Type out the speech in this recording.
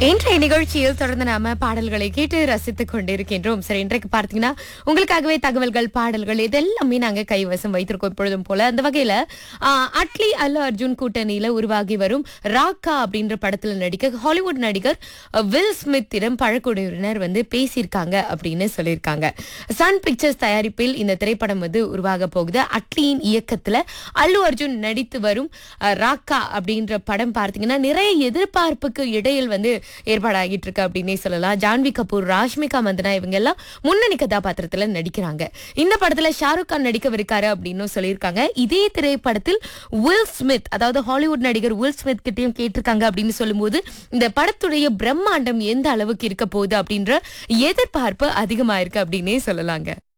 இன்றைய நிகழ்ச்சியில் தொடர்ந்து நாம பாடல்களை கேட்டு ரசித்துக் கொண்டிருக்கின்றோம் சரி இன்றைக்கு பார்த்தீங்கன்னா உங்களுக்காகவே தகவல்கள் பாடல்கள் இதெல்லாமே நாங்க கைவசம் வைத்திருக்கோம் எப்பொழுதும் போல அந்த வகையில ஆ, அட்லி அல்ல அர்ஜுன் கூட்டணியில உருவாகி வரும் ராக்கா அப்படின்ற படத்துல நடிக்க ஹாலிவுட் நடிகர் அ, வில் ஸ்மித்திடம் பழக்குடியினர் வந்து பேசியிருக்காங்க அப்படின்னு சொல்லியிருக்காங்க சன் பிக்சர்ஸ் தயாரிப்பில் இந்த திரைப்படம் வந்து உருவாக போகுது அட்லியின் இயக்கத்துல அல்லு அர்ஜுன் நடித்து வரும் அ, ராக்கா அப்படின்ற படம் பார்த்தீங்கன்னா நிறைய எதிர்பார்ப்புக்கு இடையில் வந்து ஏற்பாடாகிட்டு இருக்கு அப்படின்னே சொல்லலாம் ஜான்வி கபூர் ராஷ்மிகா மந்தனா இவங்க எல்லாம் முன்னணி கதாபாத்திரத்துல நடிக்கிறாங்க இந்த படத்துல ஷாருக் கான் நடிக்கவிருக்காரு அப்படின்னு சொல்லியிருக்காங்க இதே திரைப்படத்தில் வில் ஸ்மித் அதாவது ஹாலிவுட் நடிகர் வில் ஸ்மித் கிட்டயும் கேட்டிருக்காங்க அப்படின்னு சொல்லும்போது இந்த படத்துடைய பிரம்மாண்டம் எந்த அளவுக்கு இருக்க போகுது அப்படின்ற எதிர்பார்ப்பு அதிகமா இருக்கு அப்படின்னே சொல்லலாங்க